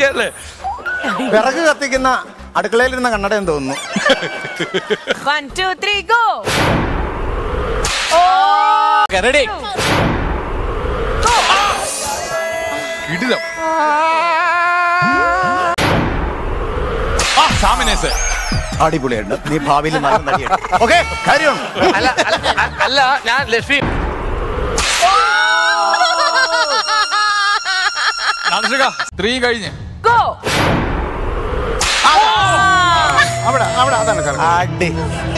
കത്തിക്കല്ലേ വിറക് കത്തിക്കുന്ന അടുക്കളയിലിരുന്ന കണ്ണടയെന്ന് തോന്നുന്നു one two three go ready ഇടിലം ആ സാമിനേസ് അടിപൊളിയുണ്ട് നീ ഭാവിയിൽ നല്ല നടിയാണ് ഓക്കെ കാര്യം അല്ല അല്ല, അല്ല ഞാൻ ലക്ഷ്മി നാദൃശക സ്ത്രീ കഴിഞ്ഞ് ഗോ അവിടെ അവിടെ അതാണ് correct. അടി